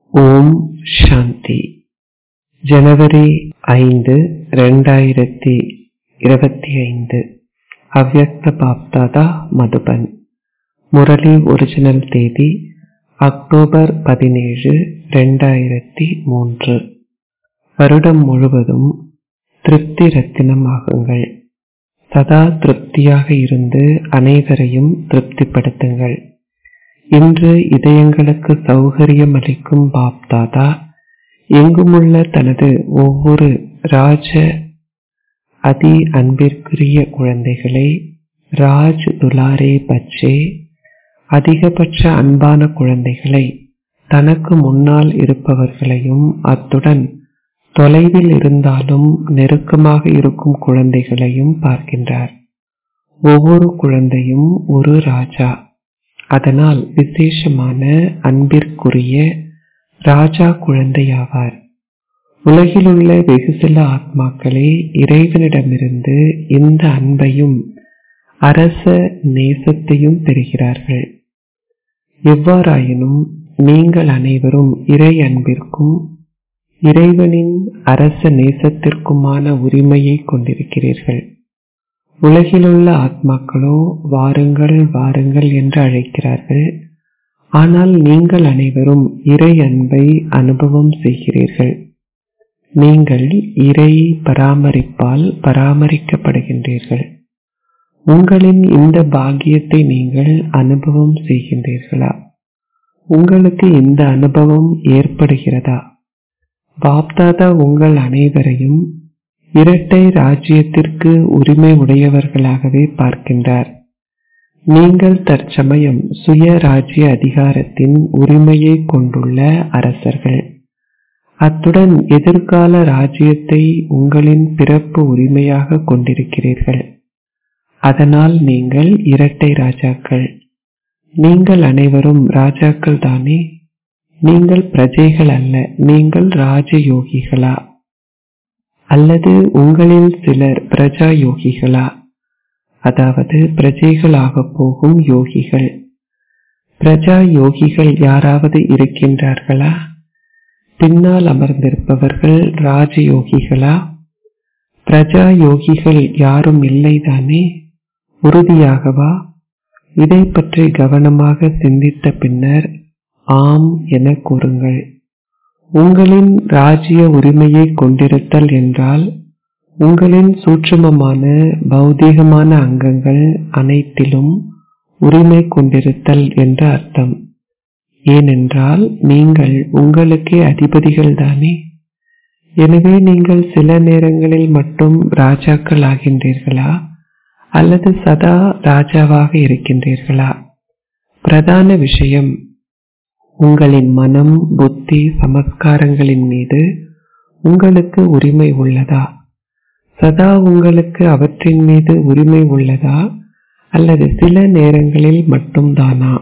ஓம் சாந்தி ஜனவரி ஐந்து ரெண்டாயிரத்தி இருபத்தி ஐந்து அவ்யக்த பாப்தாதா மதுபன் முரளி ஒரிஜினல் தேதி அக்டோபர் பதினேழு ரெண்டாயிரத்தி மூன்று வருடம் முழுவதும் திருப்தி ரத்தினம் ஆகுங்கள் சதா திருப்தியாக இருந்து அனைவரையும் திருப்திப்படுத்துங்கள் இன்று இதயங்களுக்கு சௌகரியம் அளிக்கும் பாப்தாதா எங்குமுள்ள தனது ஒவ்வொரு ராஜ அதி அன்பிற்குரிய குழந்தைகளை ராஜ் துலாரே பச்சே அதிகபட்ச அன்பான குழந்தைகளை தனக்கு முன்னால் இருப்பவர்களையும் அத்துடன் தொலைவில் இருந்தாலும் நெருக்கமாக இருக்கும் குழந்தைகளையும் பார்க்கின்றார் ஒவ்வொரு குழந்தையும் ஒரு ராஜா அதனால் விசேஷமான அன்பிற்குரிய ராஜா குழந்தையாவார் உலகிலுள்ள வெகு சில ஆத்மாக்களே இறைவனிடமிருந்து இந்த அன்பையும் அரச நேசத்தையும் பெறுகிறார்கள் எவ்வாறாயினும் நீங்கள் அனைவரும் இறை அன்பிற்கும் இறைவனின் அரச நேசத்திற்குமான உரிமையை கொண்டிருக்கிறீர்கள் உலகிலுள்ள ஆத்மாக்களோ வாருங்கள் வாருங்கள் என்று அழைக்கிறார்கள் ஆனால் நீங்கள் அனைவரும் இறை அன்பை அனுபவம் செய்கிறீர்கள் நீங்கள் இறை பராமரிப்பால் பராமரிக்கப்படுகின்றீர்கள் உங்களின் இந்த பாக்கியத்தை நீங்கள் அனுபவம் செய்கின்றீர்களா உங்களுக்கு இந்த அனுபவம் ஏற்படுகிறதா பாப்தாதா உங்கள் அனைவரையும் இரட்டை ராஜ்யத்திற்கு உரிமை உடையவர்களாகவே பார்க்கின்றார் நீங்கள் தற்சமயம் சுய ராஜ்ய அதிகாரத்தின் உரிமையை கொண்டுள்ள அரசர்கள் அத்துடன் எதிர்கால ராஜ்யத்தை உங்களின் பிறப்பு உரிமையாக கொண்டிருக்கிறீர்கள் அதனால் நீங்கள் இரட்டை ராஜாக்கள் நீங்கள் அனைவரும் ராஜாக்கள் தானே நீங்கள் பிரஜைகள் அல்ல நீங்கள் ராஜயோகிகளா அல்லது உங்களில் சிலர் பிரஜா யோகிகளா அதாவது பிரஜைகளாக போகும் யோகிகள் பிரஜா யோகிகள் யாராவது இருக்கின்றார்களா பின்னால் அமர்ந்திருப்பவர்கள் ராஜயோகிகளா பிரஜா யோகிகள் யாரும் இல்லைதானே உறுதியாகவா இதை பற்றி கவனமாக சிந்தித்த பின்னர் ஆம் என கூறுங்கள் உங்களின் ராஜ்ய உரிமையை கொண்டிருத்தல் என்றால் உங்களின் சூட்சுமமான பௌதீகமான அங்கங்கள் அனைத்திலும் உரிமை கொண்டிருத்தல் என்று அர்த்தம் ஏனென்றால் நீங்கள் உங்களுக்கே அதிபதிகள் தானே எனவே நீங்கள் சில நேரங்களில் மட்டும் ராஜாக்கள் ஆகின்றீர்களா அல்லது சதா ராஜாவாக இருக்கின்றீர்களா பிரதான விஷயம் உங்களின் மனம் புத்தி சமஸ்காரங்களின் மீது உங்களுக்கு உரிமை உள்ளதா சதா உங்களுக்கு அவற்றின் மீது உரிமை உள்ளதா அல்லது சில நேரங்களில் மட்டும்தானா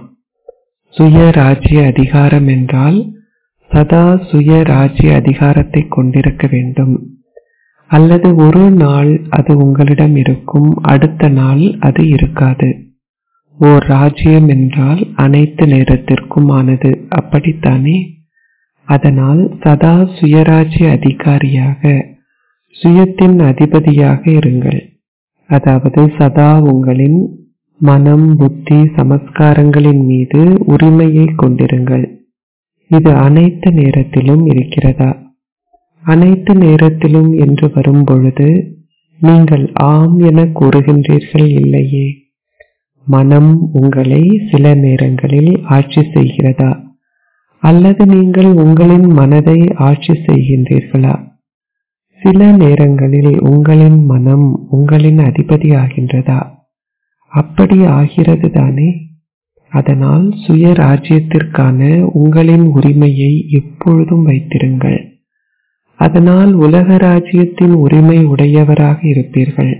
சுய ராஜ்ய அதிகாரம் என்றால் சதா சுய ராஜ்ய அதிகாரத்தை கொண்டிருக்க வேண்டும் அல்லது ஒரு நாள் அது உங்களிடம் இருக்கும் அடுத்த நாள் அது இருக்காது ஓர் ராஜ்யம் என்றால் அனைத்து நேரத்திற்கும் ஆனது அப்படித்தானே அதனால் சதா சுயராஜ்ய அதிகாரியாக சுயத்தின் அதிபதியாக இருங்கள் அதாவது சதா உங்களின் மனம் புத்தி சமஸ்காரங்களின் மீது உரிமையை கொண்டிருங்கள் இது அனைத்து நேரத்திலும் இருக்கிறதா அனைத்து நேரத்திலும் என்று வரும்பொழுது நீங்கள் ஆம் என கூறுகின்றீர்கள் இல்லையே மனம் உங்களை சில நேரங்களில் ஆட்சி செய்கிறதா அல்லது நீங்கள் உங்களின் மனதை ஆட்சி செய்கின்றீர்களா சில நேரங்களில் உங்களின் மனம் உங்களின் அதிபதி ஆகின்றதா அப்படி ஆகிறது தானே அதனால் சுய ராஜ்யத்திற்கான உங்களின் உரிமையை எப்பொழுதும் வைத்திருங்கள் அதனால் உலக ராஜ்யத்தின் உரிமை உடையவராக இருப்பீர்கள்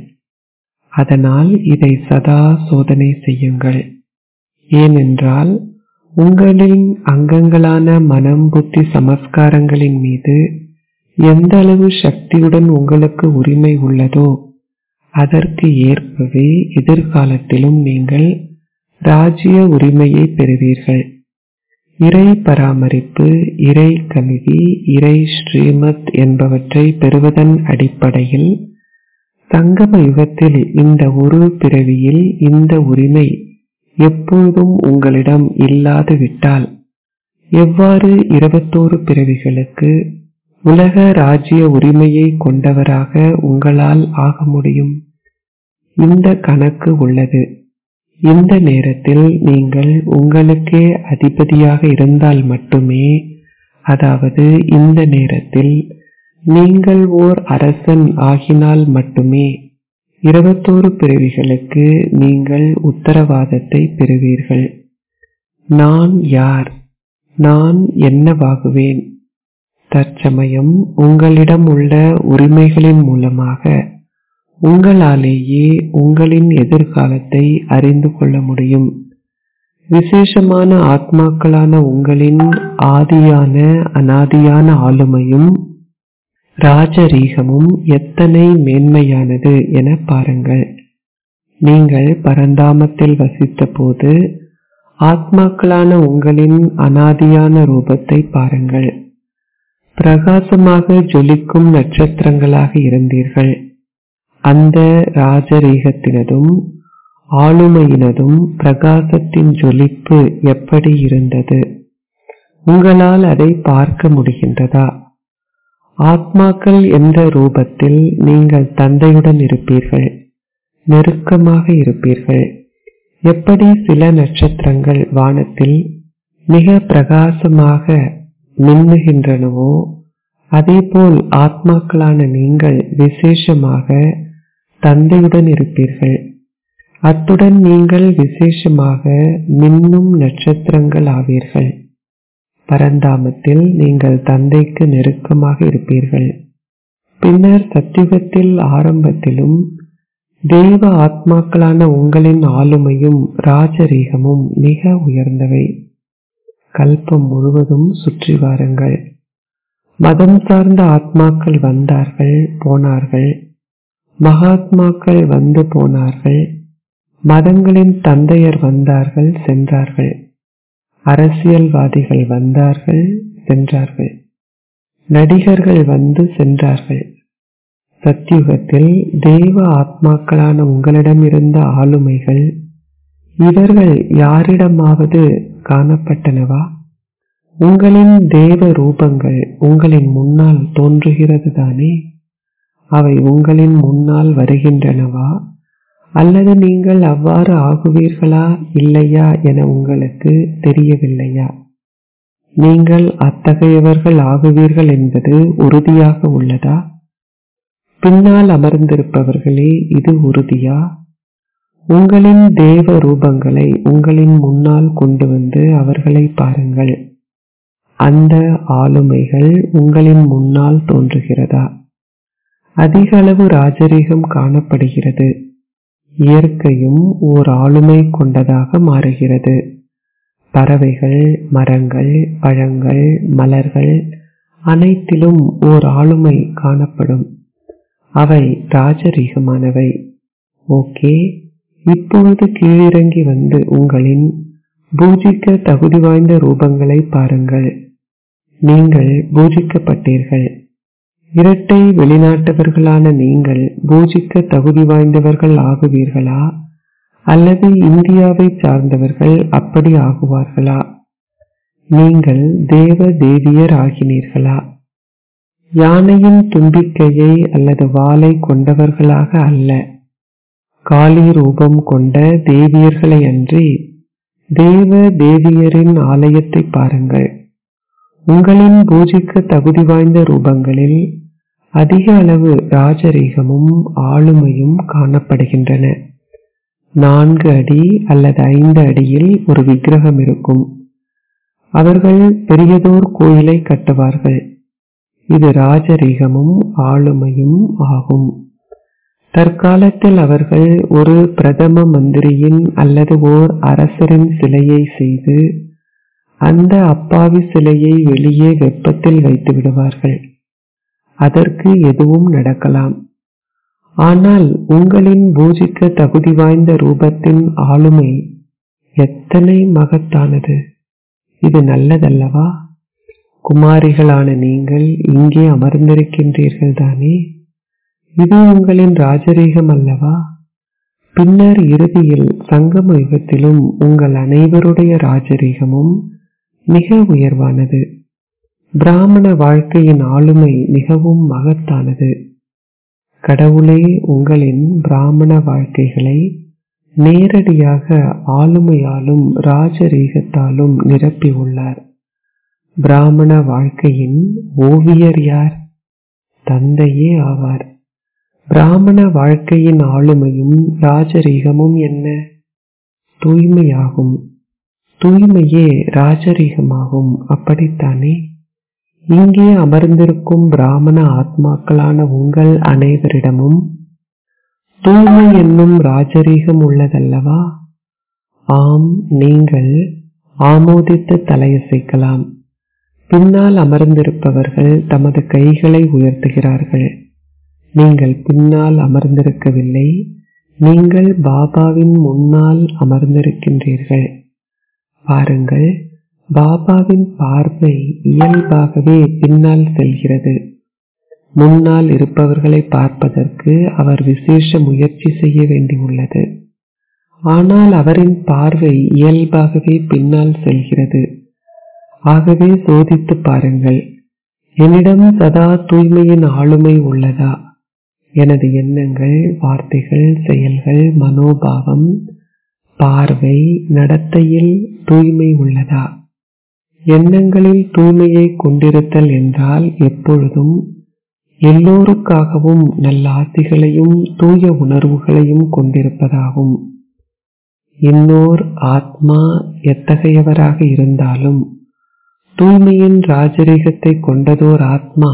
அதனால் இதை சதா சோதனை செய்யுங்கள் ஏனென்றால் உங்களின் அங்கங்களான மனம் புத்தி சமஸ்காரங்களின் மீது எந்த அளவு சக்தியுடன் உங்களுக்கு உரிமை உள்ளதோ அதற்கு ஏற்பவே எதிர்காலத்திலும் நீங்கள் ராஜ்ய உரிமையை பெறுவீர்கள் இறை பராமரிப்பு இறை கல்வி இறை ஸ்ரீமத் என்பவற்றை பெறுவதன் அடிப்படையில் சங்கம யுகத்தில் இந்த ஒரு பிறவியில் இந்த உரிமை எப்பொழுதும் உங்களிடம் இல்லாது விட்டால் எவ்வாறு இருபத்தோரு பிறவிகளுக்கு உலக ராஜ்ய உரிமையை கொண்டவராக உங்களால் ஆக முடியும் இந்த கணக்கு உள்ளது இந்த நேரத்தில் நீங்கள் உங்களுக்கே அதிபதியாக இருந்தால் மட்டுமே அதாவது இந்த நேரத்தில் நீங்கள் ஓர் அரசன் ஆகினால் மட்டுமே இருபத்தோரு பிறவிகளுக்கு நீங்கள் உத்தரவாதத்தை பெறுவீர்கள் நான் யார் நான் என்னவாகுவேன் தற்சமயம் உங்களிடம் உள்ள உரிமைகளின் மூலமாக உங்களாலேயே உங்களின் எதிர்காலத்தை அறிந்து கொள்ள முடியும் விசேஷமான ஆத்மாக்களான உங்களின் ஆதியான அனாதியான ஆளுமையும் ராஜரீகமும் எத்தனை மேன்மையானது என பாருங்கள் நீங்கள் பரந்தாமத்தில் வசித்த போது ஆத்மாக்களான உங்களின் அனாதியான ரூபத்தை பாருங்கள் பிரகாசமாக ஜொலிக்கும் நட்சத்திரங்களாக இருந்தீர்கள் அந்த ராஜரீகத்தினதும் ஆளுமையினதும் பிரகாசத்தின் ஜொலிப்பு எப்படி இருந்தது உங்களால் அதை பார்க்க முடிகின்றதா ஆத்மாக்கள் என்ற ரூபத்தில் நீங்கள் தந்தையுடன் இருப்பீர்கள் நெருக்கமாக இருப்பீர்கள் எப்படி சில நட்சத்திரங்கள் வானத்தில் மிக பிரகாசமாக மின்னுகின்றனவோ அதேபோல் ஆத்மாக்களான நீங்கள் விசேஷமாக தந்தையுடன் இருப்பீர்கள் அத்துடன் நீங்கள் விசேஷமாக மின்னும் நட்சத்திரங்கள் ஆவீர்கள் பரந்தாமத்தில் நீங்கள் தந்தைக்கு நெருக்கமாக இருப்பீர்கள் பின்னர் சத்தியுகத்தில் ஆரம்பத்திலும் தெய்வ ஆத்மாக்களான உங்களின் ஆளுமையும் ராஜரீகமும் மிக உயர்ந்தவை கல்பம் முழுவதும் சுற்றி வாருங்கள் மதம் சார்ந்த ஆத்மாக்கள் வந்தார்கள் போனார்கள் மகாத்மாக்கள் வந்து போனார்கள் மதங்களின் தந்தையர் வந்தார்கள் சென்றார்கள் அரசியல்வாதிகள் வந்தார்கள் சென்றார்கள் நடிகர்கள் வந்து சென்றார்கள் சத்தியுகத்தில் தெய்வ ஆத்மாக்களான உங்களிடம் இருந்த ஆளுமைகள் இவர்கள் யாரிடமாவது காணப்பட்டனவா உங்களின் தேவ ரூபங்கள் உங்களின் முன்னால் தோன்றுகிறது தானே அவை உங்களின் முன்னால் வருகின்றனவா அல்லது நீங்கள் அவ்வாறு ஆகுவீர்களா இல்லையா என உங்களுக்கு தெரியவில்லையா நீங்கள் அத்தகையவர்கள் ஆகுவீர்கள் என்பது உறுதியாக உள்ளதா பின்னால் அமர்ந்திருப்பவர்களே இது உறுதியா உங்களின் தேவ ரூபங்களை உங்களின் முன்னால் கொண்டு வந்து அவர்களை பாருங்கள் அந்த ஆளுமைகள் உங்களின் முன்னால் தோன்றுகிறதா அதிக அளவு ராஜரீகம் காணப்படுகிறது இயற்கையும் ஓர் ஆளுமை கொண்டதாக மாறுகிறது பறவைகள் மரங்கள் பழங்கள் மலர்கள் அனைத்திலும் ஓர் ஆளுமை காணப்படும் அவை ராஜரீகமானவை ஓகே இப்பொழுது கீழிறங்கி வந்து உங்களின் பூஜிக்க தகுதி வாய்ந்த ரூபங்களை பாருங்கள் நீங்கள் பூஜிக்கப்பட்டீர்கள் இரட்டை வெளிநாட்டவர்களான நீங்கள் பூஜிக்க தகுதி வாய்ந்தவர்கள் ஆகுவீர்களா அல்லது இந்தியாவை சார்ந்தவர்கள் அப்படி ஆகுவார்களா நீங்கள் தேவ தேவியர் ஆகினீர்களா யானையின் தும்பிக்கையை அல்லது வாளை கொண்டவர்களாக அல்ல காளி ரூபம் கொண்ட தேவியர்களை அன்றி தேவ தேவியரின் ஆலயத்தை பாருங்கள் உங்களின் பூஜிக்க தகுதி வாய்ந்த ரூபங்களில் அதிக அளவு ராஜரீகமும் ஆளுமையும் காணப்படுகின்றன நான்கு அடி அல்லது ஐந்து அடியில் ஒரு விக்கிரகம் இருக்கும் அவர்கள் பெரியதோர் கோயிலை கட்டுவார்கள் இது ராஜரீகமும் ஆளுமையும் ஆகும் தற்காலத்தில் அவர்கள் ஒரு பிரதம மந்திரியின் அல்லது ஓர் அரசரின் சிலையை செய்து அந்த அப்பாவி சிலையை வெளியே வெப்பத்தில் வைத்து விடுவார்கள் அதற்கு எதுவும் நடக்கலாம் ஆனால் உங்களின் பூஜிக்க தகுதி வாய்ந்த ரூபத்தின் ஆளுமை எத்தனை மகத்தானது இது நல்லதல்லவா குமாரிகளான நீங்கள் இங்கே அமர்ந்திருக்கின்றீர்கள் தானே இது உங்களின் ராஜரீகம் அல்லவா பின்னர் இறுதியில் சங்கம யுகத்திலும் உங்கள் அனைவருடைய ராஜரீகமும் மிக உயர்வானது பிராமண வாழ்க்கையின் ஆளுமை மிகவும் மகத்தானது கடவுளே உங்களின் பிராமண வாழ்க்கைகளை நேரடியாக ஆளுமையாலும் ராஜரீகத்தாலும் நிரப்பியுள்ளார் பிராமண வாழ்க்கையின் ஓவியர் யார் தந்தையே ஆவார் பிராமண வாழ்க்கையின் ஆளுமையும் ராஜரீகமும் என்ன தூய்மையாகும் தூய்மையே ராஜரீகமாகும் அப்படித்தானே இங்கே அமர்ந்திருக்கும் பிராமண ஆத்மாக்களான உங்கள் அனைவரிடமும் தூய்மை என்னும் ராஜரீகம் உள்ளதல்லவா ஆம் நீங்கள் ஆமோதித்து தலையசைக்கலாம் பின்னால் அமர்ந்திருப்பவர்கள் தமது கைகளை உயர்த்துகிறார்கள் நீங்கள் பின்னால் அமர்ந்திருக்கவில்லை நீங்கள் பாபாவின் முன்னால் அமர்ந்திருக்கின்றீர்கள் பாருங்கள் பாபாவின் பார்வை இயல்பாகவே பின்னால் செல்கிறது முன்னால் இருப்பவர்களை பார்ப்பதற்கு அவர் விசேஷ முயற்சி செய்ய வேண்டியுள்ளது ஆனால் அவரின் பார்வை இயல்பாகவே பின்னால் செல்கிறது ஆகவே சோதித்து பாருங்கள் என்னிடம் சதா தூய்மையின் ஆளுமை உள்ளதா எனது எண்ணங்கள் வார்த்தைகள் செயல்கள் மனோபாவம் பார்வை நடத்தையில் தூய்மை உள்ளதா எண்ணங்களில் தூய்மையை கொண்டிருத்தல் என்றால் எப்பொழுதும் எல்லோருக்காகவும் நல்ல ஆசிகளையும் தூய உணர்வுகளையும் கொண்டிருப்பதாகும் இன்னோர் ஆத்மா எத்தகையவராக இருந்தாலும் தூய்மையின் ராஜரீகத்தை கொண்டதோர் ஆத்மா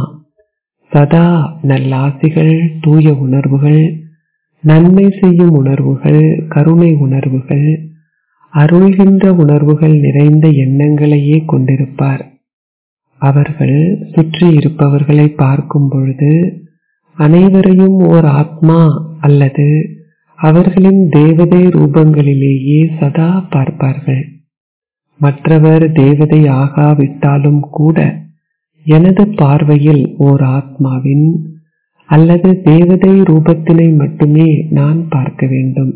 சதா நல்லாசிகள் தூய உணர்வுகள் நன்மை செய்யும் உணர்வுகள் கருணை உணர்வுகள் அருள்கின்ற உணர்வுகள் நிறைந்த எண்ணங்களையே கொண்டிருப்பார் அவர்கள் சுற்றி இருப்பவர்களை பார்க்கும் பொழுது அனைவரையும் ஓர் ஆத்மா அல்லது அவர்களின் தேவதை ரூபங்களிலேயே சதா பார்ப்பார்கள் மற்றவர் தேவதை ஆகாவிட்டாலும் கூட எனது பார்வையில் ஓர் ஆத்மாவின் அல்லது தேவதை ரூபத்தினை மட்டுமே நான் பார்க்க வேண்டும்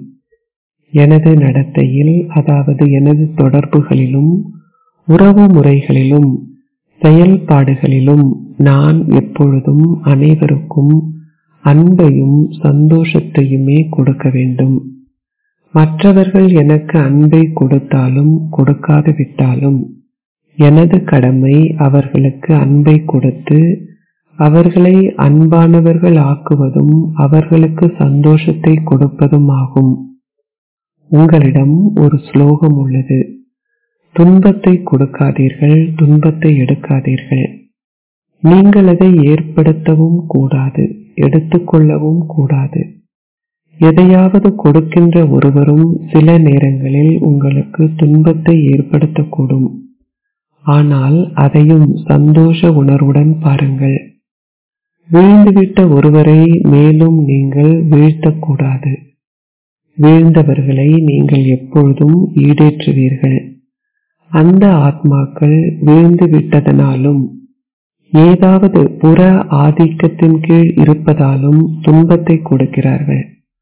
எனது நடத்தையில் அதாவது எனது தொடர்புகளிலும் உறவு முறைகளிலும் செயல்பாடுகளிலும் நான் எப்பொழுதும் அனைவருக்கும் அன்பையும் சந்தோஷத்தையுமே கொடுக்க வேண்டும் மற்றவர்கள் எனக்கு அன்பை கொடுத்தாலும் கொடுக்காது விட்டாலும் எனது கடமை அவர்களுக்கு அன்பை கொடுத்து அவர்களை அன்பானவர்கள் ஆக்குவதும் அவர்களுக்கு சந்தோஷத்தை கொடுப்பதும் ஆகும் உங்களிடம் ஒரு ஸ்லோகம் உள்ளது துன்பத்தை கொடுக்காதீர்கள் துன்பத்தை எடுக்காதீர்கள் நீங்கள் அதை ஏற்படுத்தவும் கூடாது எடுத்துக்கொள்ளவும் கூடாது எதையாவது கொடுக்கின்ற ஒருவரும் சில நேரங்களில் உங்களுக்கு துன்பத்தை ஏற்படுத்தக்கூடும் ஆனால் அதையும் சந்தோஷ உணர்வுடன் பாருங்கள் வீழ்ந்துவிட்ட ஒருவரை மேலும் நீங்கள் வீழ்த்தக்கூடாது வீழ்ந்தவர்களை நீங்கள் எப்பொழுதும் ஈடேற்றுவீர்கள் அந்த ஆத்மாக்கள் வீழ்ந்து விட்டதனாலும் ஏதாவது புற ஆதிக்கத்தின் கீழ் இருப்பதாலும் துன்பத்தை கொடுக்கிறார்கள்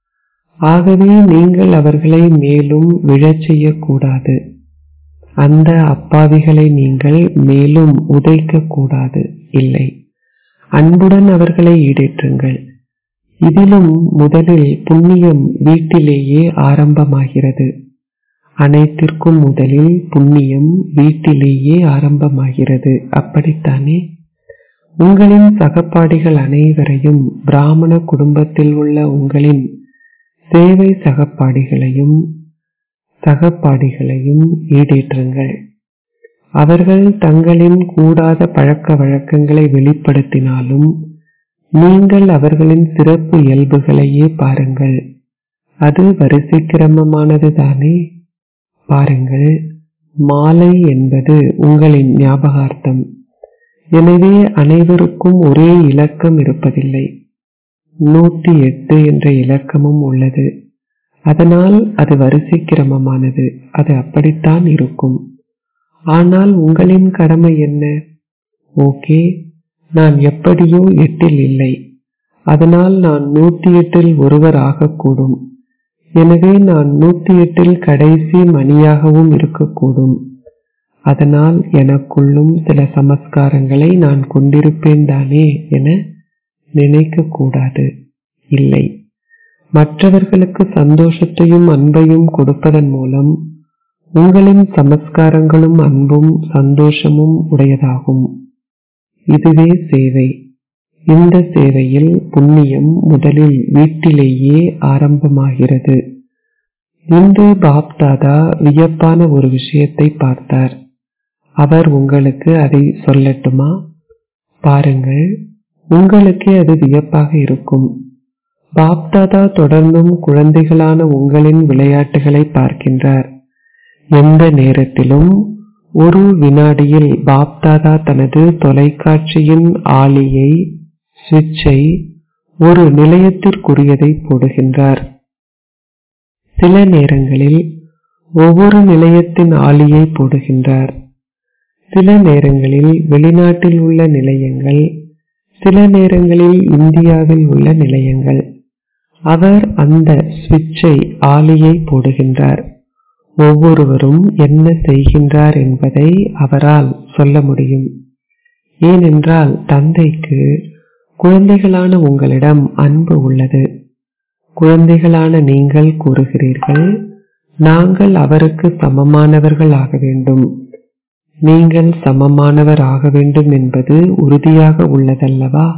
ஆகவே நீங்கள் அவர்களை மேலும் விழச் செய்யக்கூடாது அந்த அப்பாவிகளை நீங்கள் மேலும் உதைக்க கூடாது இல்லை அன்புடன் அவர்களை ஈடேற்றுங்கள் இதிலும் முதலில் புண்ணியம் வீட்டிலேயே ஆரம்பமாகிறது அனைத்திற்கும் முதலில் புண்ணியம் வீட்டிலேயே ஆரம்பமாகிறது அப்படித்தானே உங்களின் சகப்பாடிகள் அனைவரையும் பிராமண குடும்பத்தில் உள்ள உங்களின் சேவை சகப்பாடிகளையும் சகப்பாடிகளையும் ஈடேற்றுங்கள் அவர்கள் தங்களின் கூடாத பழக்க வழக்கங்களை வெளிப்படுத்தினாலும் நீங்கள் அவர்களின் சிறப்பு இயல்புகளையே பாருங்கள் அது வரிசை கிரமமானது தானே பாருங்கள் மாலை என்பது உங்களின் ஞாபகார்த்தம் எனவே அனைவருக்கும் ஒரே இலக்கம் இருப்பதில்லை நூத்தி எட்டு என்ற இலக்கமும் உள்ளது அதனால் அது வரிசை கிரமமானது அது அப்படித்தான் இருக்கும் ஆனால் உங்களின் கடமை என்ன ஓகே நான் எப்படியோ எட்டில் இல்லை அதனால் நான் நூத்தி எட்டில் ஒருவர் ஆகக்கூடும் எனவே நான் நூத்தி எட்டில் கடைசி மணியாகவும் இருக்கக்கூடும் அதனால் எனக்குள்ளும் சில சமஸ்காரங்களை நான் கொண்டிருப்பேன் தானே என நினைக்க கூடாது இல்லை மற்றவர்களுக்கு சந்தோஷத்தையும் அன்பையும் கொடுப்பதன் மூலம் உங்களின் சமஸ்காரங்களும் அன்பும் சந்தோஷமும் உடையதாகும் இதுவே சேவை இந்த சேவையில் புண்ணியம் முதலில் வீட்டிலேயே ஆரம்பமாகிறது இன்று பாப்தாதா வியப்பான ஒரு விஷயத்தை பார்த்தார் அவர் உங்களுக்கு அதை சொல்லட்டுமா பாருங்கள் உங்களுக்கே அது வியப்பாக இருக்கும் பாப்தாதா தொடர்ந்தும் குழந்தைகளான உங்களின் விளையாட்டுகளை பார்க்கின்றார் எந்த நேரத்திலும் ஒரு வினாடியில் பாப்தாதா தனது தொலைக்காட்சியின் ஆளியை சுவிட்சை ஒரு நிலையத்திற்குரியதை போடுகின்றார் சில நேரங்களில் ஒவ்வொரு நிலையத்தின் ஆளியை போடுகின்றார் சில நேரங்களில் வெளிநாட்டில் உள்ள நிலையங்கள் சில நேரங்களில் இந்தியாவில் உள்ள நிலையங்கள் அவர் அந்த சுவிட்சை ஆளியை போடுகின்றார் ஒவ்வொருவரும் என்ன செய்கின்றார் என்பதை அவரால் சொல்ல முடியும் ஏனென்றால் தந்தைக்கு குழந்தைகளான உங்களிடம் அன்பு உள்ளது குழந்தைகளான நீங்கள் கூறுகிறீர்கள் நாங்கள் அவருக்கு சமமானவர்கள் ஆக வேண்டும் நீங்கள் சமமானவர் ஆக வேண்டும் என்பது உறுதியாக உள்ளதல்லவா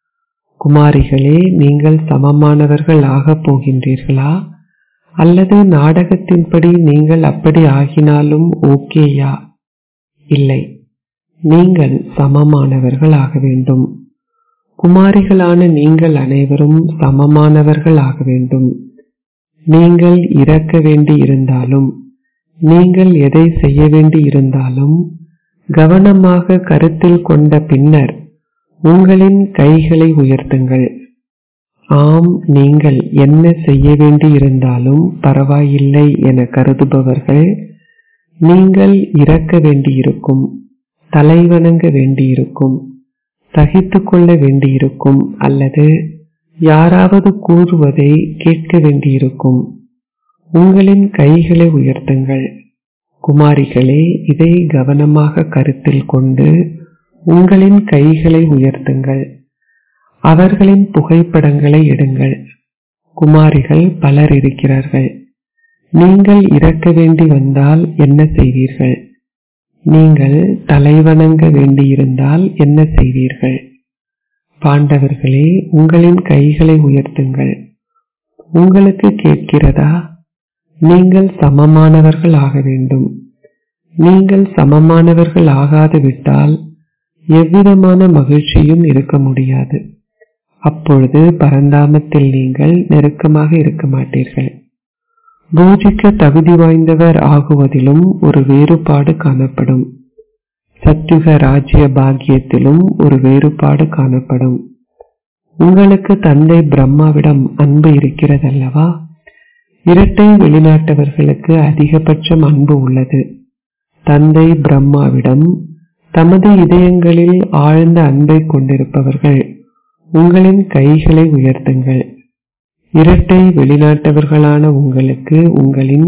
குமாரிகளே நீங்கள் சமமானவர்கள் ஆகப் போகின்றீர்களா அல்லது நாடகத்தின்படி நீங்கள் அப்படி ஆகினாலும் ஓகேயா இல்லை நீங்கள் சமமானவர்கள் ஆக வேண்டும் குமாரிகளான நீங்கள் அனைவரும் சமமானவர்கள் ஆக வேண்டும் நீங்கள் இறக்க வேண்டி இருந்தாலும் நீங்கள் எதை செய்ய வேண்டி இருந்தாலும் கவனமாக கருத்தில் கொண்ட பின்னர் உங்களின் கைகளை உயர்த்துங்கள் ஆம் நீங்கள் என்ன செய்ய வேண்டி இருந்தாலும் பரவாயில்லை என கருதுபவர்கள் நீங்கள் இறக்க வேண்டியிருக்கும் தலைவணங்க வேண்டியிருக்கும் சகித்து கொள்ள வேண்டியிருக்கும் அல்லது யாராவது கூறுவதை கேட்க வேண்டியிருக்கும் உங்களின் கைகளை உயர்த்துங்கள் குமாரிகளே இதை கவனமாக கருத்தில் கொண்டு உங்களின் கைகளை உயர்த்துங்கள் அவர்களின் புகைப்படங்களை எடுங்கள் குமாரிகள் பலர் இருக்கிறார்கள் நீங்கள் இறக்க வேண்டி வந்தால் என்ன செய்வீர்கள் நீங்கள் தலைவணங்க வேண்டியிருந்தால் என்ன செய்வீர்கள் பாண்டவர்களே உங்களின் கைகளை உயர்த்துங்கள் உங்களுக்கு கேட்கிறதா நீங்கள் சமமானவர்கள் ஆக வேண்டும் நீங்கள் சமமானவர்கள் ஆகாது விட்டால் எவ்விதமான மகிழ்ச்சியும் இருக்க முடியாது அப்பொழுது பரந்தாமத்தில் நீங்கள் நெருக்கமாக இருக்க மாட்டீர்கள் பூஜிக்க தகுதி வாய்ந்தவர் ஆகுவதிலும் ஒரு வேறுபாடு காணப்படும் சத்யுக ராஜ்ய பாக்கியத்திலும் ஒரு வேறுபாடு காணப்படும் உங்களுக்கு தந்தை பிரம்மாவிடம் அன்பு இருக்கிறதல்லவா இரட்டை வெளிநாட்டவர்களுக்கு அதிகபட்சம் அன்பு உள்ளது தந்தை பிரம்மாவிடம் தமது இதயங்களில் ஆழ்ந்த அன்பை கொண்டிருப்பவர்கள் உங்களின் கைகளை உயர்த்துங்கள் இரட்டை வெளிநாட்டவர்களான உங்களுக்கு உங்களின்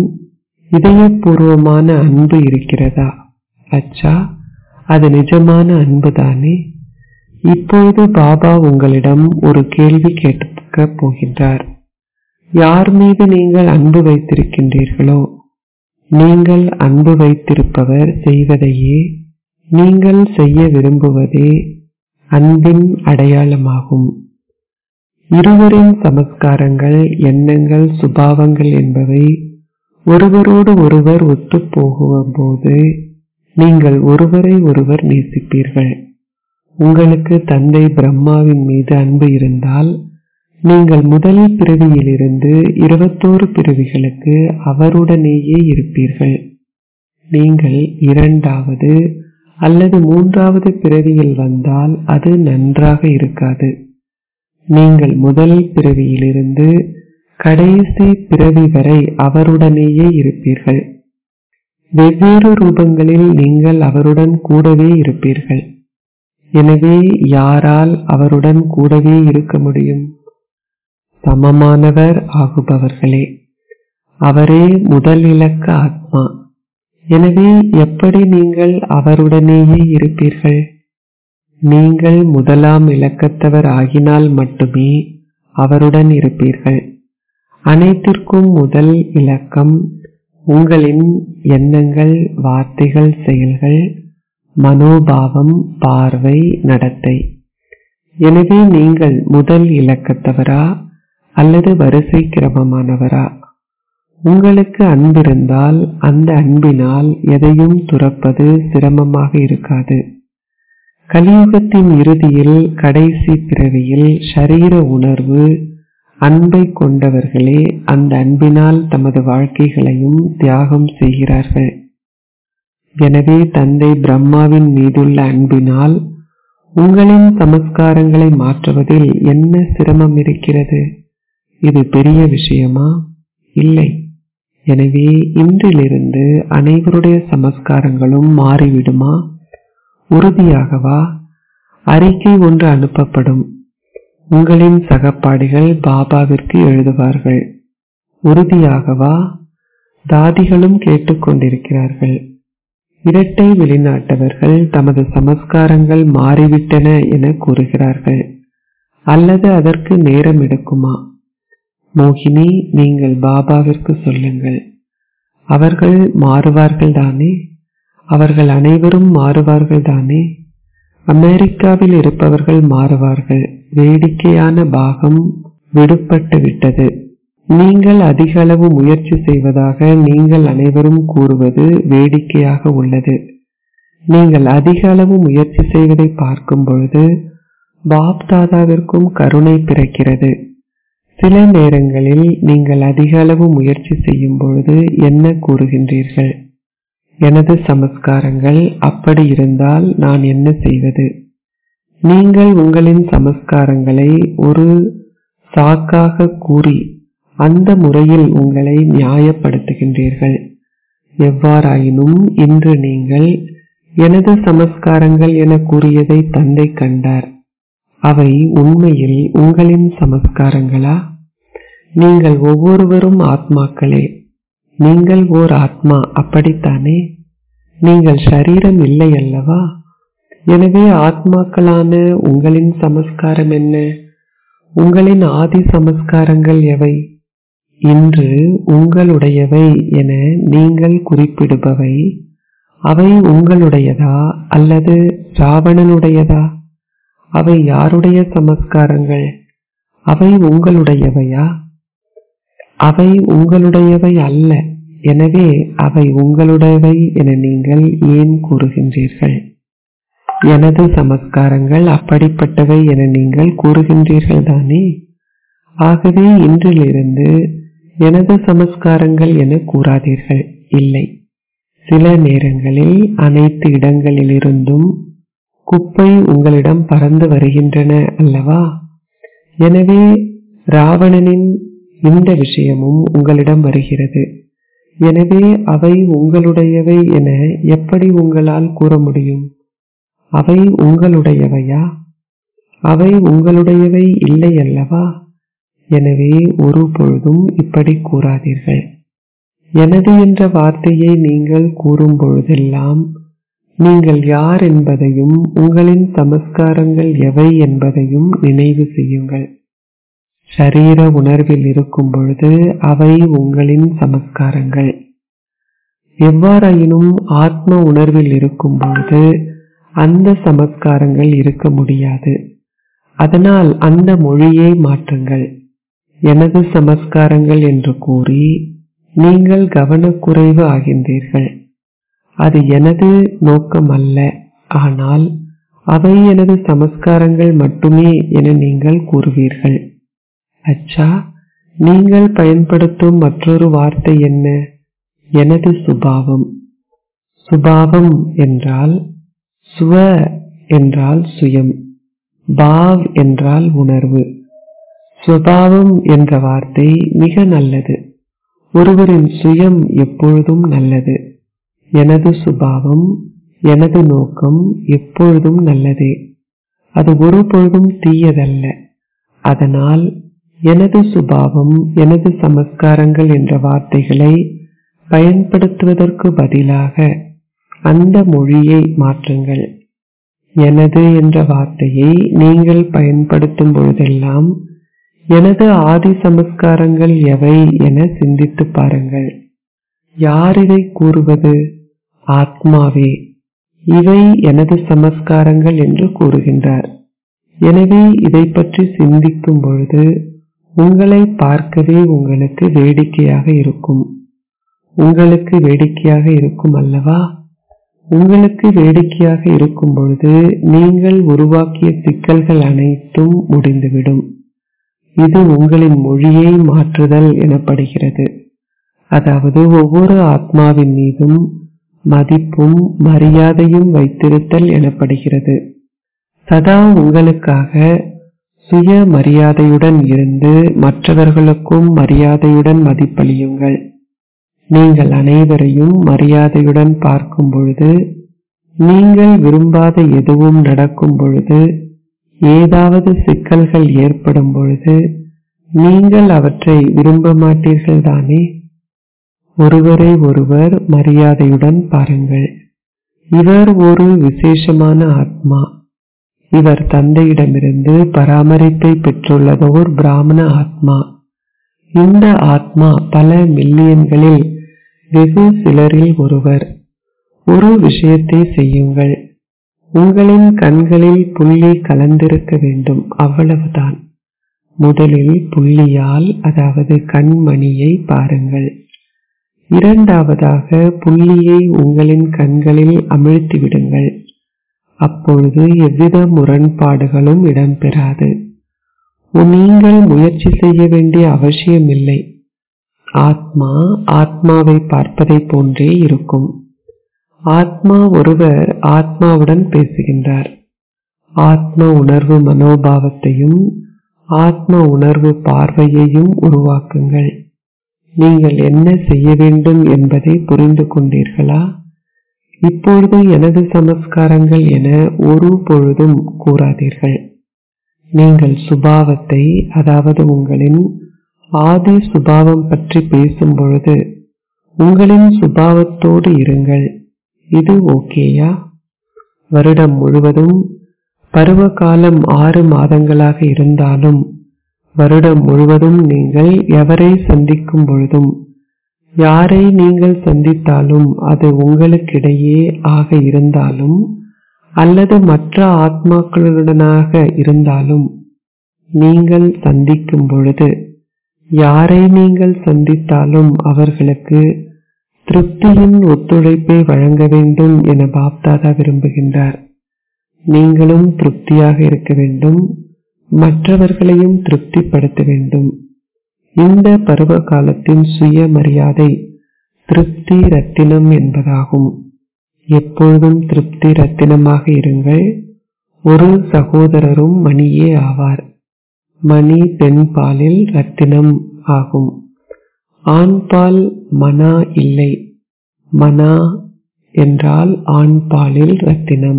இதயபூர்வமான அன்பு இருக்கிறதா அச்சா அது நிஜமான அன்பு தானே இப்பொழுது பாபா உங்களிடம் ஒரு கேள்வி கேட்க போகின்றார் யார் மீது நீங்கள் அன்பு வைத்திருக்கின்றீர்களோ நீங்கள் அன்பு வைத்திருப்பவர் செய்வதையே நீங்கள் செய்ய விரும்புவதே அன்பின் அடையாளமாகும் இருவரின் சமஸ்காரங்கள் எண்ணங்கள் சுபாவங்கள் என்பவை ஒருவரோடு ஒருவர் ஒத்துப் போகும்போது நீங்கள் ஒருவரை ஒருவர் நேசிப்பீர்கள் உங்களுக்கு தந்தை பிரம்மாவின் மீது அன்பு இருந்தால் நீங்கள் முதல் பிறவியிலிருந்து இருபத்தோரு பிறவிகளுக்கு அவருடனேயே இருப்பீர்கள் நீங்கள் இரண்டாவது அல்லது மூன்றாவது பிறவியில் வந்தால் அது நன்றாக இருக்காது நீங்கள் முதல் பிறவியிலிருந்து கடைசி பிறவி வரை அவருடனேயே இருப்பீர்கள் வெவ்வேறு ரூபங்களில் நீங்கள் அவருடன் கூடவே இருப்பீர்கள் எனவே யாரால் அவருடன் கூடவே இருக்க முடியும் சமமானவர் ஆகுபவர்களே அவரே முதல் இலக்க ஆத்மா எனவே எப்படி நீங்கள் அவருடனேயே இருப்பீர்கள் நீங்கள் முதலாம் இலக்கத்தவர் ஆகினால் மட்டுமே அவருடன் இருப்பீர்கள் அனைத்திற்கும் முதல் இலக்கம் உங்களின் எண்ணங்கள் வார்த்தைகள் செயல்கள் மனோபாவம் பார்வை நடத்தை எனவே நீங்கள் முதல் இலக்கத்தவரா அல்லது வரிசை கிரமமானவரா உங்களுக்கு அன்பிருந்தால் அந்த அன்பினால் எதையும் துறப்பது சிரமமாக இருக்காது கலியுகத்தின் இறுதியில் கடைசி பிறவியில் ஷரீர உணர்வு அன்பை கொண்டவர்களே அந்த அன்பினால் தமது வாழ்க்கைகளையும் தியாகம் செய்கிறார்கள் எனவே தந்தை பிரம்மாவின் மீதுள்ள அன்பினால் உங்களின் சமஸ்காரங்களை மாற்றுவதில் என்ன சிரமம் இருக்கிறது இது பெரிய விஷயமா இல்லை எனவே இன்றிலிருந்து அனைவருடைய சமஸ்காரங்களும் மாறிவிடுமா உறுதியாகவா அறிக்கை ஒன்று அனுப்பப்படும் உங்களின் சகப்பாடிகள் பாபாவிற்கு எழுதுவார்கள் உறுதியாகவா தாதிகளும் கேட்டுக்கொண்டிருக்கிறார்கள் இரட்டை வெளிநாட்டவர்கள் தமது சமஸ்காரங்கள் மாறிவிட்டன என கூறுகிறார்கள் அல்லது அதற்கு நேரம் எடுக்குமா மோகினி நீங்கள் பாபாவிற்கு சொல்லுங்கள் அவர்கள் மாறுவார்கள் தானே அவர்கள் அனைவரும் மாறுவார்கள் தானே அமெரிக்காவில் இருப்பவர்கள் மாறுவார்கள் வேடிக்கையான பாகம் விடுபட்டு விட்டது நீங்கள் அதிக அளவு முயற்சி செய்வதாக நீங்கள் அனைவரும் கூறுவது வேடிக்கையாக உள்ளது நீங்கள் அதிக அளவு முயற்சி செய்வதை பார்க்கும் பொழுது பாப் தாதாவிற்கும் கருணை பிறக்கிறது சில நேரங்களில் நீங்கள் அதிக அளவு முயற்சி செய்யும் பொழுது என்ன கூறுகின்றீர்கள் எனது சமஸ்காரங்கள் அப்படி இருந்தால் நான் என்ன செய்வது நீங்கள் உங்களின் சமஸ்காரங்களை ஒரு சாக்காக கூறி அந்த முறையில் உங்களை நியாயப்படுத்துகின்றீர்கள் எவ்வாறாயினும் இன்று நீங்கள் எனது சமஸ்காரங்கள் என கூறியதை தந்தை கண்டார் அவை உண்மையில் உங்களின் சமஸ்காரங்களா நீங்கள் ஒவ்வொருவரும் ஆத்மாக்களே நீங்கள் ஓர் ஆத்மா அப்படித்தானே நீங்கள் ஷரீரம் இல்லை அல்லவா எனவே ஆத்மாக்களான உங்களின் சமஸ்காரம் என்ன உங்களின் ஆதி சமஸ்காரங்கள் எவை இன்று உங்களுடையவை என நீங்கள் குறிப்பிடுபவை அவை உங்களுடையதா அல்லது ராவணனுடையதா அவை யாருடைய சமஸ்காரங்கள் அவை உங்களுடையவையா அவை உங்களுடையவை அல்ல எனவே அவை உங்களுடையவை என நீங்கள் ஏன் கூறுகின்றீர்கள் எனது சமஸ்காரங்கள் அப்படிப்பட்டவை என நீங்கள் கூறுகின்றீர்கள் தானே ஆகவே இன்றிலிருந்து எனது சமஸ்காரங்கள் என கூறாதீர்கள் இல்லை சில நேரங்களில் அனைத்து இடங்களிலிருந்தும் குப்பை உங்களிடம் பறந்து வருகின்றன அல்லவா எனவே ராவணனின் இந்த விஷயமும் உங்களிடம் வருகிறது எனவே அவை உங்களுடையவை என எப்படி உங்களால் கூற முடியும் அவை உங்களுடையவையா அவை உங்களுடையவை இல்லை அல்லவா எனவே ஒரு பொழுதும் இப்படி கூறாதீர்கள் எனது என்ற வார்த்தையை நீங்கள் கூறும் பொழுதெல்லாம் நீங்கள் யார் என்பதையும் உங்களின் சமஸ்காரங்கள் எவை என்பதையும் நினைவு செய்யுங்கள் ஷரீர உணர்வில் இருக்கும் பொழுது அவை உங்களின் சமஸ்காரங்கள் எவ்வாறாயினும் ஆத்ம உணர்வில் இருக்கும் பொழுது அந்த சமஸ்காரங்கள் இருக்க முடியாது அதனால் அந்த மொழியை மாற்றுங்கள் எனது சமஸ்காரங்கள் என்று கூறி நீங்கள் கவனக்குறைவு ஆகின்றீர்கள் அது எனது நோக்கம் அல்ல ஆனால் அவை எனது சமஸ்காரங்கள் மட்டுமே என நீங்கள் கூறுவீர்கள் அச்சா நீங்கள் பயன்படுத்தும் மற்றொரு வார்த்தை என்ன எனது சுபாவம் சுபாவம் என்றால் சுவ என்றால் சுயம் பாவ் என்றால் உணர்வு சுபாவம் என்ற வார்த்தை மிக நல்லது ஒருவரின் சுயம் எப்பொழுதும் நல்லது எனது சுபாவம் எனது நோக்கம் எப்பொழுதும் நல்லதே அது ஒருபொழுதும் தீயதல்ல அதனால் எனது சுபாவம் எனது சமஸ்காரங்கள் என்ற வார்த்தைகளை பயன்படுத்துவதற்கு பதிலாக அந்த மொழியை மாற்றுங்கள் எனது என்ற வார்த்தையை நீங்கள் பயன்படுத்தும் பொழுதெல்லாம் எனது ஆதி சமஸ்காரங்கள் எவை என சிந்தித்து பாருங்கள் யார் இதை கூறுவது ஆத்மாவே இவை எனது சமஸ்காரங்கள் என்று கூறுகின்றார் எனவே இதை பற்றி சிந்திக்கும் பொழுது உங்களை பார்க்கவே உங்களுக்கு வேடிக்கையாக இருக்கும் உங்களுக்கு வேடிக்கையாக இருக்கும் அல்லவா உங்களுக்கு வேடிக்கையாக இருக்கும் பொழுது நீங்கள் உருவாக்கிய சிக்கல்கள் அனைத்தும் முடிந்துவிடும் இது உங்களின் மொழியை மாற்றுதல் எனப்படுகிறது அதாவது ஒவ்வொரு ஆத்மாவின் மீதும் மதிப்பும் மரியாதையும் வைத்திருத்தல் எனப்படுகிறது சதா உங்களுக்காக சுய மரியாதையுடன் இருந்து மற்றவர்களுக்கும் மரியாதையுடன் மதிப்பளியுங்கள் நீங்கள் அனைவரையும் மரியாதையுடன் பார்க்கும் பொழுது நீங்கள் விரும்பாத எதுவும் நடக்கும் பொழுது ஏதாவது சிக்கல்கள் ஏற்படும் பொழுது நீங்கள் அவற்றை விரும்ப மாட்டீர்கள் தானே ஒருவரை ஒருவர் மரியாதையுடன் பாருங்கள் இவர் ஒரு விசேஷமான ஆத்மா இவர் தந்தையிடமிருந்து பராமரிப்பை பெற்றுள்ளதோர் பிராமண ஆத்மா இந்த ஆத்மா பல மில்லியன்களில் வெகு சிலரில் ஒருவர் ஒரு விஷயத்தை செய்யுங்கள் உங்களின் கண்களில் புள்ளி கலந்திருக்க வேண்டும் அவ்வளவுதான் முதலில் புள்ளியால் அதாவது கண்மணியை பாருங்கள் இரண்டாவதாக புள்ளியை உங்களின் கண்களில் அமிழ்த்தி விடுங்கள் அப்பொழுது எவ்வித முரண்பாடுகளும் இடம்பெறாது நீங்கள் முயற்சி செய்ய வேண்டிய அவசியமில்லை ஆத்மா ஆத்மாவை பார்ப்பதை போன்றே இருக்கும் ஆத்மா ஒருவர் ஆத்மாவுடன் பேசுகின்றார் ஆத்ம உணர்வு மனோபாவத்தையும் ஆத்ம உணர்வு பார்வையையும் உருவாக்குங்கள் நீங்கள் என்ன செய்ய வேண்டும் என்பதை புரிந்து கொண்டீர்களா இப்பொழுது எனது சமஸ்காரங்கள் என ஒரு பொழுதும் கூறாதீர்கள் நீங்கள் சுபாவத்தை அதாவது உங்களின் ஆதி சுபாவம் பற்றி பேசும் பொழுது உங்களின் சுபாவத்தோடு இருங்கள் இது ஓகேயா வருடம் முழுவதும் பருவ காலம் ஆறு மாதங்களாக இருந்தாலும் வருடம் முழுவதும் நீங்கள் எவரை சந்திக்கும் பொழுதும் யாரை நீங்கள் சந்தித்தாலும் அது உங்களுக்கிடையே ஆக இருந்தாலும் அல்லது மற்ற ஆத்மாக்களுடனாக இருந்தாலும் நீங்கள் சந்திக்கும் பொழுது யாரை நீங்கள் சந்தித்தாலும் அவர்களுக்கு திருப்தியின் ஒத்துழைப்பை வழங்க வேண்டும் என பாப்தாதா விரும்புகின்றார் நீங்களும் திருப்தியாக இருக்க வேண்டும் மற்றவர்களையும் திருப்திப்படுத்த வேண்டும் இந்த பருவ காலத்தின் சுய மரியாதை திருப்தி ரத்தினம் என்பதாகும் எப்பொழுதும் திருப்தி ரத்தினமாக இருங்கள் ஒரு சகோதரரும் மணியே ஆவார் மணி பெண் பாலில் ரத்தினம் ஆகும் ஆண் பால் மனா இல்லை மனா என்றால் ஆண் பாலில் ரத்தினம்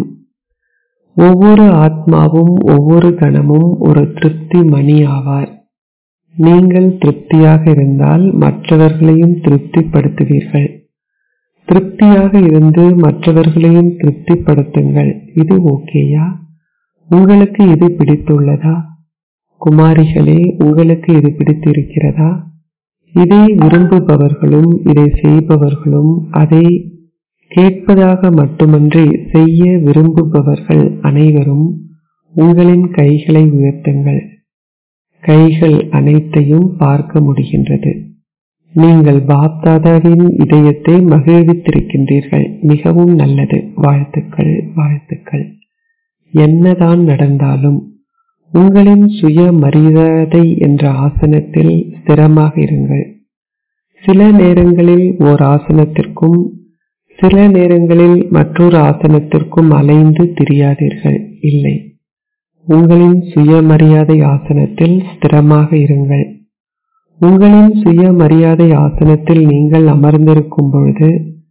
ஒவ்வொரு ஆத்மாவும் ஒவ்வொரு கணமும் ஒரு திருப்தி மணி ஆவார் நீங்கள் திருப்தியாக இருந்தால் மற்றவர்களையும் திருப்திப்படுத்துவீர்கள் திருப்தியாக இருந்து மற்றவர்களையும் திருப்திப்படுத்துங்கள் இது ஓகேயா உங்களுக்கு இது பிடித்துள்ளதா குமாரிகளே உங்களுக்கு இது பிடித்திருக்கிறதா இதை விரும்புபவர்களும் இதை செய்பவர்களும் அதை கேட்பதாக மட்டுமன்றி செய்ய விரும்புபவர்கள் அனைவரும் உங்களின் கைகளை உயர்த்துங்கள் கைகள் அனைத்தையும் பார்க்க முடிகின்றது நீங்கள் பாப்தாதாவின் இதயத்தை மகிழ்வித்திருக்கின்றீர்கள் மிகவும் நல்லது வாழ்த்துக்கள் வாழ்த்துக்கள் என்னதான் நடந்தாலும் உங்களின் சுய மரியாதை என்ற ஆசனத்தில் ஸ்திரமாக இருங்கள் சில நேரங்களில் ஓர் ஆசனத்திற்கும் சில நேரங்களில் மற்றொரு ஆசனத்திற்கும் அலைந்து திரியாதீர்கள் இல்லை உங்களின் சுயமரியாதை ஆசனத்தில் ஸ்திரமாக இருங்கள் உங்களின் சுயமரியாதை ஆசனத்தில் நீங்கள் அமர்ந்திருக்கும் பொழுது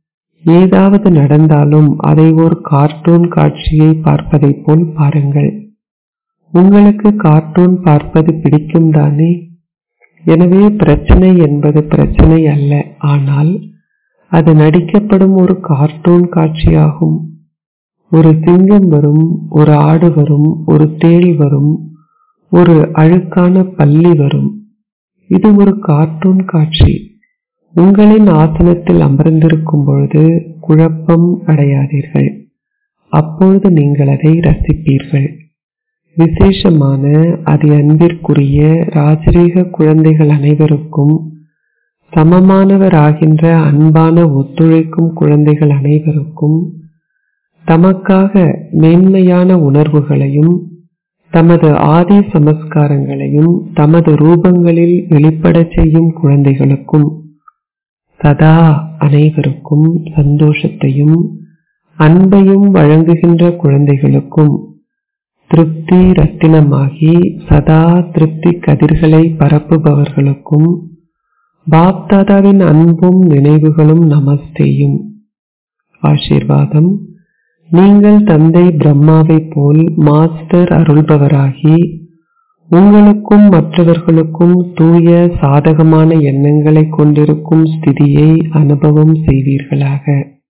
ஏதாவது நடந்தாலும் அதை ஒரு கார்ட்டூன் காட்சியை பார்ப்பதைப் போல் பாருங்கள் உங்களுக்கு கார்ட்டூன் பார்ப்பது பிடிக்கும் தானே எனவே பிரச்சனை என்பது பிரச்சனை அல்ல ஆனால் அது நடிக்கப்படும் ஒரு கார்ட்டூன் காட்சியாகும் ஒரு சிங்கம் வரும் ஒரு ஆடு வரும் ஒரு தேள் வரும் ஒரு அழுக்கான பல்லி வரும் இது ஒரு கார்ட்டூன் காட்சி உங்களின் ஆசனத்தில் அமர்ந்திருக்கும் பொழுது குழப்பம் அடையாதீர்கள் அப்பொழுது நீங்கள் அதை ரசிப்பீர்கள் விசேஷமான அதி அன்பிற்குரிய ராஜரீக குழந்தைகள் அனைவருக்கும் சமமானவராகின்ற அன்பான ஒத்துழைக்கும் குழந்தைகள் அனைவருக்கும் தமக்காக மேன்மையான உணர்வுகளையும் தமது ஆதி சமஸ்காரங்களையும் தமது ரூபங்களில் வெளிப்படச் செய்யும் குழந்தைகளுக்கும் சதா அனைவருக்கும் சந்தோஷத்தையும் அன்பையும் வழங்குகின்ற குழந்தைகளுக்கும் திருப்தி ரத்தினமாகி சதா திருப்தி கதிர்களை பரப்புபவர்களுக்கும் பாப்தாதாவின் அன்பும் நினைவுகளும் நமஸ்தேயும் ஆசீர்வாதம் நீங்கள் தந்தை பிரம்மாவைப் போல் மாஸ்டர் அருள்பவராகி உங்களுக்கும் மற்றவர்களுக்கும் தூய சாதகமான எண்ணங்களை கொண்டிருக்கும் ஸ்திதியை அனுபவம் செய்வீர்களாக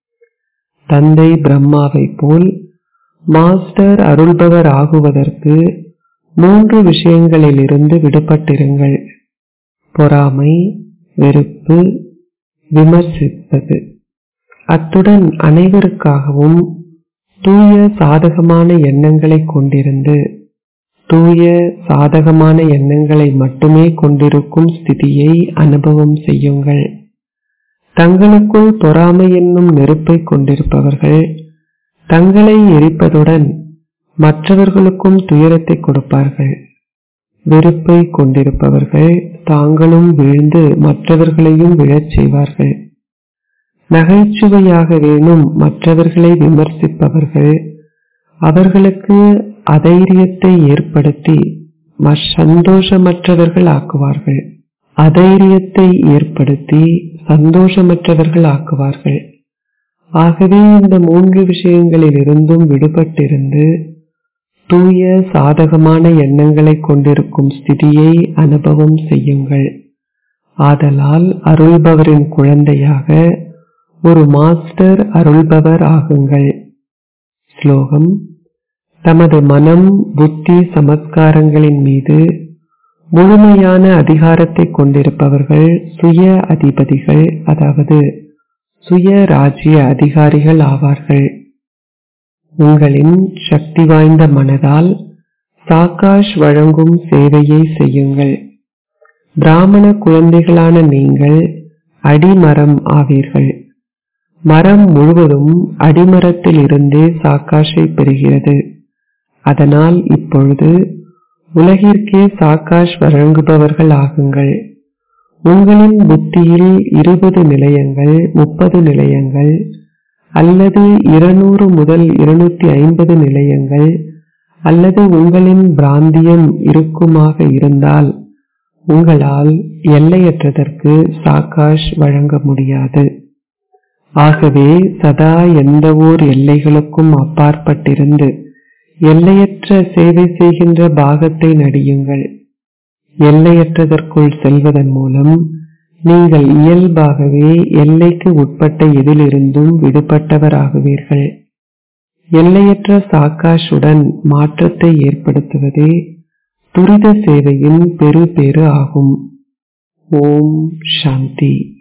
தந்தை பிரம்மாவைப் போல் மாஸ்டர் அருள்பவர் ஆகுவதற்கு மூன்று விஷயங்களிலிருந்து விடுபட்டிருங்கள் பொறாமை வெறுப்பு விமர்சிப்பது அத்துடன் அனைவருக்காகவும் தூய சாதகமான எண்ணங்களை கொண்டிருந்து தூய சாதகமான எண்ணங்களை மட்டுமே கொண்டிருக்கும் ஸ்திதியை அனுபவம் செய்யுங்கள் தங்களுக்குள் பொறாமை என்னும் நெருப்பை கொண்டிருப்பவர்கள் தங்களை எரிப்பதுடன் மற்றவர்களுக்கும் துயரத்தை கொடுப்பார்கள் வெறுப்பை கொண்டிருப்பவர்கள் தாங்களும் வீழ்ந்து மற்றவர்களையும் விழச் செய்வார்கள் நகைச்சுவையாக வேணும் மற்றவர்களை விமர்சிப்பவர்கள் அவர்களுக்கு அதைரியத்தை ஏற்படுத்தி சந்தோஷமற்றவர்கள் ஆக்குவார்கள் அதைரியத்தை ஏற்படுத்தி சந்தோஷமற்றவர்கள் ஆக்குவார்கள் ஆகவே இந்த மூன்று விஷயங்களில் இருந்தும் விடுபட்டிருந்து தூய சாதகமான எண்ணங்களை கொண்டிருக்கும் ஸ்திதியை அனுபவம் செய்யுங்கள் ஆதலால் அருள்பவரின் குழந்தையாக ஒரு மாஸ்டர் அருள்பவர் ஆகுங்கள் ஸ்லோகம் தமது மனம் புத்தி சமஸ்காரங்களின் மீது முழுமையான அதிகாரத்தை கொண்டிருப்பவர்கள் சுய அதிபதிகள் அதாவது சுய ராஜ்ய அதிகாரிகள் ஆவார்கள் உங்களின் சக்தி வாய்ந்த மனதால் சாக்காஷ் வழங்கும் சேவையை செய்யுங்கள் பிராமண குழந்தைகளான நீங்கள் அடிமரம் ஆவீர்கள் மரம் முழுவதும் அடிமரத்தில் இருந்தே சாக்காஷை பெறுகிறது அதனால் இப்பொழுது உலகிற்கே சாக்காஷ் வழங்குபவர்கள் ஆகுங்கள் உங்களின் புத்தியில் இருபது நிலையங்கள் முப்பது நிலையங்கள் அல்லது இருநூறு முதல் இருநூத்தி ஐம்பது நிலையங்கள் அல்லது உங்களின் பிராந்தியம் இருக்குமாக இருந்தால் உங்களால் எல்லையற்றதற்கு சாக்காஷ் வழங்க முடியாது ஆகவே சதா எந்த ஓர் எல்லைகளுக்கும் அப்பாற்பட்டிருந்து எல்லையற்ற சேவை செய்கின்ற பாகத்தை நடியுங்கள் எல்லையற்றதற்குள் செல்வதன் மூலம் நீங்கள் இயல்பாகவே எல்லைக்கு உட்பட்ட எதிலிருந்தும் விடுபட்டவராகுவீர்கள் எல்லையற்ற சாக்காஷுடன் மாற்றத்தை ஏற்படுத்துவதே துரித சேவையின் பெரு பேறு ஆகும் ஓம் சாந்தி